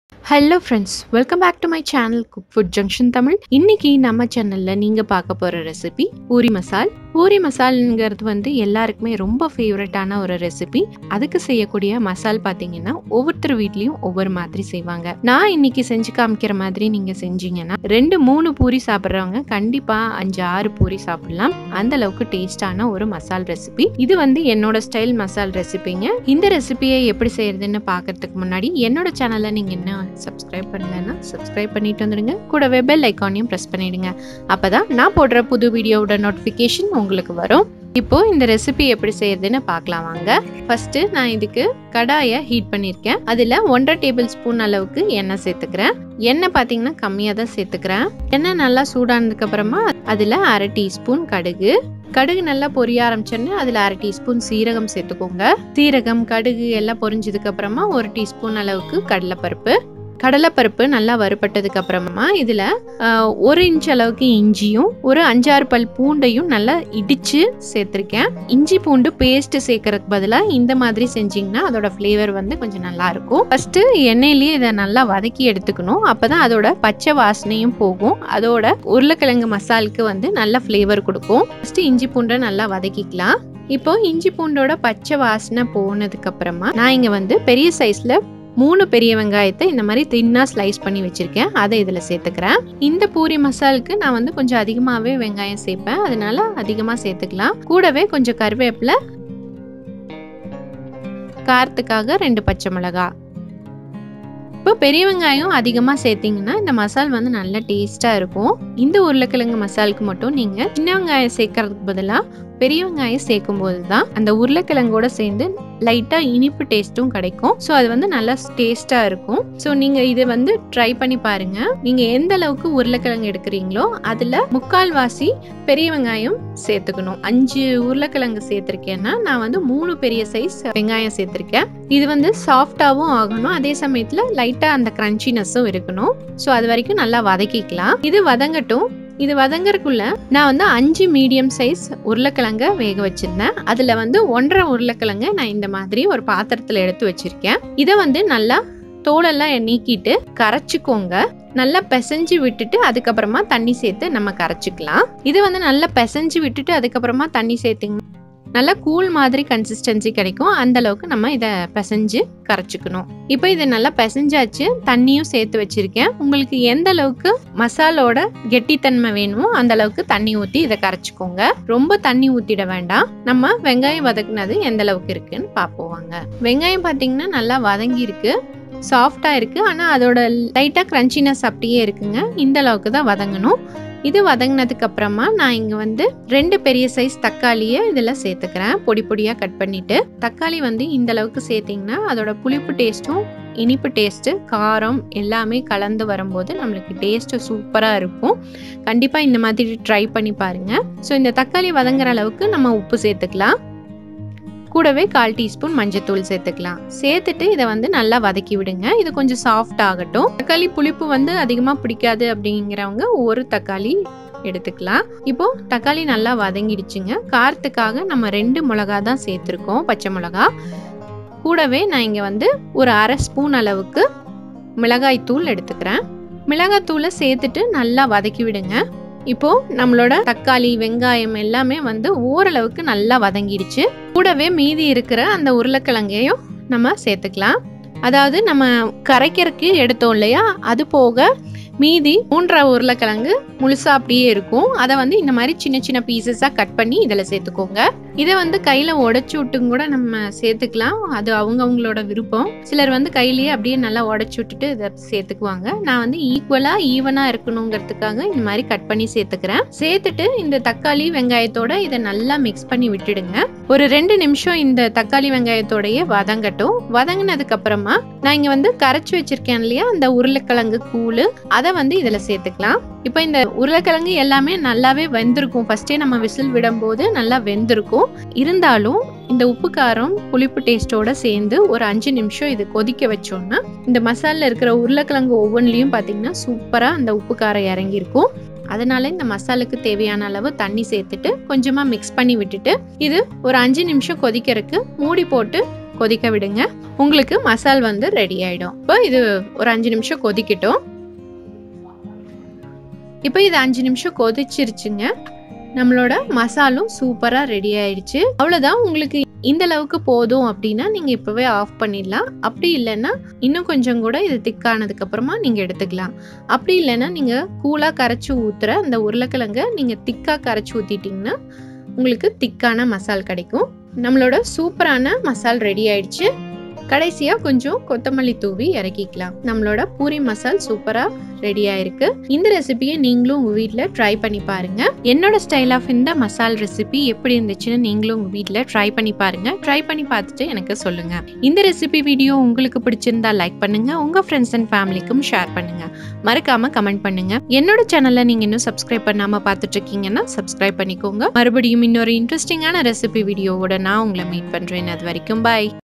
hello friends welcome back to my channel cook food junction Tamil இன்னைக்கு நம்ம சேனல்ல நீங்க பார்க்க போற ரெசிபி பூரி மசால் பூரி மசால்ங்கிறது வந்து எல்லாருக்குமே ரொம்ப ஃபேவரட்டான ஒரு ரெசிபி அதுக்கு செய்யக்கூடிய மசால் பார்த்தீங்கன்னா ஒவ்வொருத்தர் வீட்லயும் ஒவ்வொரு மாதிரி செய்வாங்க நான் இன்னைக்கு செஞ்சு காமிக்கிற மாதிரி நீங்க செஞ்சீங்கன்னா ரெண்டு மூணு பூரி சாப்பிட்றவங்க கண்டிப்பா அஞ்சு ஆறு பூரி சாப்பிடலாம் அந்த அளவுக்கு டேஸ்டான ஒரு மசால் ரெசிபி இது வந்து என்னோட ஸ்டைல் மசால் ரெசிபிங்க இந்த ரெசிபியை எப்படி செய்யறதுன்னு பார்க்கறதுக்கு முன்னாடி என்னோட சேனலை நீங்க என்ன சப்ஸ்கிரைப் பண்ணலன்னா சப்ஸ்கிரைப் பண்ணிட்டு வந்துடுங்க கூடவே பெல் ஐக்கானையும் ப்ரெஸ் பண்ணிடுங்க அப்பதான் நான் போடுற புது வீடியோவோட நோட்டிஃபிகேஷன் உங்களுக்கு வரும் இப்போ இந்த ரெசிபி எப்படி செய்யறதுன்னு பார்க்கலாம் வாங்க ஃபர்ஸ்ட் நான் இதுக்கு கடாயை ஹீட் பண்ணியிருக்கேன் அதுல ஒன்றரை டேபிள் ஸ்பூன் அளவுக்கு எண்ணெய் சேர்த்துக்கிறேன் எண்ணெய் பார்த்தீங்கன்னா கம்மியாக தான் சேர்த்துக்கிறேன் எண்ணெய் நல்லா சூடானதுக்கு அப்புறமா அதுல அரை டீஸ்பூன் கடுகு கடுகு நல்லா பொரிய ஆரம்பிச்சோன்னே அதில் அரை டீஸ்பூன் சீரகம் சேர்த்துக்கோங்க சீரகம் கடுகு எல்லாம் பொரிஞ்சதுக்கு அப்புறமா ஒரு டீஸ்பூன் அளவுக்கு கடலைப்பருப்பு கடலைப்பருப்பு நல்லா வறுபட்டதுக்கு அப்புறமா இதில் ஒரு இன்ச் அளவுக்கு இஞ்சியும் ஒரு அஞ்சாறு பல் பூண்டையும் நல்லா இடித்து சேர்த்துருக்கேன் இஞ்சி பூண்டு பேஸ்ட் சேர்க்கறதுக்கு பதிலாக இந்த மாதிரி செஞ்சிங்கன்னா அதோட ஃப்ளேவர் வந்து கொஞ்சம் நல்லா இருக்கும் ஃபஸ்ட்டு எண்ணெயிலேயே இதை நல்லா வதக்கி எடுத்துக்கணும் அப்போ தான் அதோட பச்சை வாசனையும் போகும் அதோட உருளைக்கிழங்கு மசாலுக்கு வந்து நல்ல ஃப்ளேவர் கொடுக்கும் ஃபஸ்ட்டு இஞ்சி பூண்டை நல்லா வதக்கிக்கலாம் இப்போ இஞ்சி பூண்டோட பச்சை வாசனை போனதுக்கு அப்புறமா நான் இங்கே வந்து பெரிய சைஸில் மூணு பெரிய வெங்காயத்தை இந்த மாதிரி தின்னா ஸ்லைஸ் பண்ணி வச்சிருக்கேன் அதை இதில் சேர்த்துக்கிறேன் இந்த பூரி மசாலுக்கு நான் வந்து கொஞ்சம் அதிகமாகவே வெங்காயம் சேர்ப்பேன் அதனால அதிகமாக சேர்த்துக்கலாம் கூடவே கொஞ்சம் கருவேப்பிலை காரத்துக்காக ரெண்டு பச்சை மிளகா இப்போ பெரிய வெங்காயம் அதிகமாக சேர்த்திங்கன்னா இந்த மசால் வந்து நல்ல டேஸ்ட்டாக இருக்கும் இந்த உருளைக்கிழங்கு மசாலுக்கு மட்டும் நீங்கள் சின்ன வெங்காயம் சேர்க்கறதுக்கு பதிலாக பெரிய வெங்காயம் சேர்க்கும் போது தான் அந்த உருளைக்கிழங்கோட சேர்ந்து லைட்டாக இனிப்பு டேஸ்ட்டும் கிடைக்கும் ஸோ அது வந்து நல்லா டேஸ்ட்டாக இருக்கும் ஸோ நீங்கள் இதை வந்து ட்ரை பண்ணி பாருங்கள் நீங்கள் எந்த அளவுக்கு உருளைக்கிழங்கு எடுக்கிறீங்களோ அதில் முக்கால் வாசி பெரிய வெங்காயம் சேர்த்துக்கணும் அஞ்சு உருளைக்கிழங்கு சேர்த்துருக்கேன்னா நான் வந்து மூணு பெரிய சைஸ் வெங்காயம் சேர்த்துருக்கேன் இது வந்து சாஃப்டாகவும் ஆகணும் அதே சமயத்தில் லைட்டாக அந்த க்ரன்ச்சினஸும் இருக்கணும் ஸோ அது வரைக்கும் நல்லா வதக்கிக்கலாம் இது வதங்கட்டும் இது வதங்கறதுக்குள்ள நான் வந்து அஞ்சு மீடியம் சைஸ் உருளைக்கிழங்க வேக வச்சிருந்தேன் அதில் வந்து ஒன்றரை உருளைக்கிழங்க நான் இந்த மாதிரி ஒரு பாத்திரத்தில் எடுத்து வச்சிருக்கேன் இதை வந்து நல்லா தோலெல்லாம் நீக்கிட்டு கரைச்சிக்கோங்க நல்லா பிசைஞ்சு விட்டுட்டு அதுக்கப்புறமா தண்ணி சேர்த்து நம்ம கரைச்சிக்கலாம் இது வந்து நல்லா பிசைஞ்சு விட்டுட்டு அதுக்கப்புறமா தண்ணி சேர்த்துங்க நல்லா கூழ் மாதிரி கன்சிஸ்டன்சி கிடைக்கும் அந்த அளவுக்கு நம்ம இதை பிசைஞ்சு கரைச்சிக்கணும் இப்போ இதை நல்லா பிசைஞ்சாச்சு தண்ணியும் சேர்த்து வச்சிருக்கேன் உங்களுக்கு எந்த அளவுக்கு மசாலோட கெட்டித்தன்மை வேணுமோ அந்த அளவுக்கு தண்ணி ஊற்றி இதை கரைச்சிக்கோங்க ரொம்ப தண்ணி ஊற்றிட வேண்டாம் நம்ம வெங்காயம் வதக்குனது எந்த அளவுக்கு இருக்குன்னு பார்ப்போம் வாங்க வெங்காயம் பார்த்தீங்கன்னா நல்லா வதங்கி இருக்கு சாஃப்டாக இருக்குது ஆனால் அதோட லைட்டாக க்ரன்ச்சினஸ் அப்படியே இருக்குங்க இந்த அளவுக்கு தான் வதங்கணும் இது வதங்கினதுக்கு அப்புறமா நான் இங்கே வந்து ரெண்டு பெரிய சைஸ் தக்காளியை இதில் சேர்த்துக்கிறேன் பொடி பொடியாக கட் பண்ணிட்டு தக்காளி வந்து இந்த அளவுக்கு சேர்த்திங்கன்னா அதோட புளிப்பு டேஸ்ட்டும் இனிப்பு டேஸ்ட்டு காரம் எல்லாமே கலந்து வரும்போது நம்மளுக்கு டேஸ்ட்டு சூப்பராக இருக்கும் கண்டிப்பாக இந்த மாதிரி ட்ரை பண்ணி பாருங்கள் ஸோ இந்த தக்காளி வதங்குற அளவுக்கு நம்ம உப்பு சேர்த்துக்கலாம் கூடவே கால் டீஸ்பூன் மஞ்சத்தூள் சேர்த்துக்கலாம் சேர்த்துட்டு இதை வந்து நல்லா வதக்கி விடுங்க இது கொஞ்சம் சாஃப்ட் ஆகட்டும் தக்காளி புளிப்பு வந்து அதிகமாக பிடிக்காது அப்படிங்கிறவங்க ஒரு தக்காளி எடுத்துக்கலாம் இப்போ தக்காளி நல்லா வதங்கிடுச்சுங்க காரத்துக்காக நம்ம ரெண்டு மிளகா தான் சேர்த்துருக்கோம் பச்சை மிளகா கூடவே நான் இங்கே வந்து ஒரு அரை ஸ்பூன் அளவுக்கு மிளகாய் தூள் எடுத்துக்கிறேன் மிளகாய் தூளை சேர்த்துட்டு நல்லா வதக்கி விடுங்க இப்போ நம்மளோட தக்காளி வெங்காயம் எல்லாமே வந்து ஓரளவுக்கு நல்லா வதங்கிடுச்சு கூடவே மீதி இருக்கிற அந்த உருளைக்கிழங்கையும் நம்ம சேர்த்துக்கலாம் அதாவது நம்ம கரைக்கிறதுக்கு எடுத்தோம் இல்லையா அது போக மீதி மூன்றரை உருளைக்கிழங்கு முழுசா அப்படியே இருக்கும் அதை வந்து இந்த மாதிரி சின்ன சின்ன பீசஸாக கட் பண்ணி இதில் சேர்த்துக்கோங்க இதை வந்து கையில் உடச்சி விட்டும் கூட நம்ம சேர்த்துக்கலாம் அது அவங்கவுங்களோட விருப்பம் சிலர் வந்து கையிலேயே அப்படியே நல்லா உடச்சி விட்டுட்டு இதை சேர்த்துக்குவாங்க நான் வந்து ஈக்குவலாக ஈவனாக இருக்கணுங்கிறதுக்காக இந்த மாதிரி கட் பண்ணி சேர்த்துக்கிறேன் சேர்த்துட்டு இந்த தக்காளி வெங்காயத்தோட இதை நல்லா மிக்ஸ் பண்ணி விட்டுடுங்க ஒரு ரெண்டு நிமிஷம் இந்த தக்காளி வெங்காயத்தோடயே வதங்கட்டும் வதங்கினதுக்கு அப்புறமா நான் இங்கே வந்து கரைச்சி வச்சிருக்கேன் இல்லையா அந்த உருளைக்கிழங்கு கூழ் அதை வந்து இதில் சேர்த்துக்கலாம் இப்போ இந்த உருளைக்கிழங்கு எல்லாமே நல்லாவே வெந்திருக்கும் ஃபர்ஸ்டே நம்ம விசில் விடும்போது நல்லா வெந்திருக்கும் இருந்தாலும் இந்த உப்பு காரம் புளிப்பு டேஸ்ட்டோட சேர்ந்து ஒரு அஞ்சு நிமிஷம் இது கொதிக்க வச்சோம்னா இந்த மசாலில் இருக்கிற உருளைக்கிழங்கு ஒவ்வொன்றிலையும் பார்த்தீங்கன்னா சூப்பராக அந்த உப்பு காரம் இறங்கியிருக்கும் அதனால இந்த மசாலுக்கு தேவையான அளவு தண்ணி சேர்த்துட்டு கொஞ்சமாக மிக்ஸ் பண்ணி விட்டுட்டு இது ஒரு அஞ்சு நிமிஷம் கொதிக்கிறதுக்கு மூடி போட்டு கொதிக்க விடுங்க உங்களுக்கு மசால் வந்து ரெடி ஆயிடும் இப்போ இது ஒரு அஞ்சு நிமிஷம் கொதிக்கட்டும் இப்போ இது அஞ்சு நிமிஷம் கொதிச்சிருச்சுங்க நம்மளோட மசாலும் சூப்பராக ரெடி ஆயிடுச்சு அவ்வளோதான் உங்களுக்கு இந்த அளவுக்கு போதும் அப்படின்னா நீங்கள் இப்போவே ஆஃப் பண்ணிடலாம் அப்படி இல்லைன்னா இன்னும் கொஞ்சம் கூட இது திக்கானதுக்கு அப்புறமா நீங்கள் எடுத்துக்கலாம் அப்படி இல்லைன்னா நீங்கள் கூலாக கரைச்சி ஊற்றுற அந்த உருளைக்கிழங்க நீங்கள் திக்காக கரைச்சி ஊற்றிட்டிங்கன்னா உங்களுக்கு திக்கான மசால் கிடைக்கும் நம்மளோட சூப்பரான மசால் ரெடி ஆயிடுச்சு கடைசியாக கொஞ்சம் கொத்தமல்லி தூவி இறக்கிக்கலாம் நம்மளோட பூரி மசால் சூப்பராக ரெடி ஆயிருக்கு இந்த ரெசிபியை நீங்களும் உங்கள் வீட்டில் ட்ரை பண்ணி பாருங்க என்னோட ஸ்டைல் ஆஃப் இந்த மசால் ரெசிபி எப்படி இருந்துச்சுன்னு நீங்களும் உங்கள் வீட்டில் ட்ரை பண்ணி பாருங்க ட்ரை பண்ணி பார்த்துட்டு எனக்கு சொல்லுங்க இந்த ரெசிபி வீடியோ உங்களுக்கு பிடிச்சிருந்தா லைக் பண்ணுங்க உங்க ஃப்ரெண்ட்ஸ் அண்ட் ஃபேமிலிக்கும் ஷேர் பண்ணுங்க மறக்காம கமெண்ட் பண்ணுங்க என்னோட சேனலை நீங்க இன்னும் சப்ஸ்கிரைப் பண்ணாம பார்த்துட்டு இருக்கீங்கன்னா சப்ஸ்கிரைப் பண்ணிக்கோங்க மறுபடியும் இன்னொரு இன்ட்ரெஸ்டிங்கான ரெசிபி வீடியோவோட நான் உங்களை மீட் பண்றேன் அது வரைக்கும் பாய்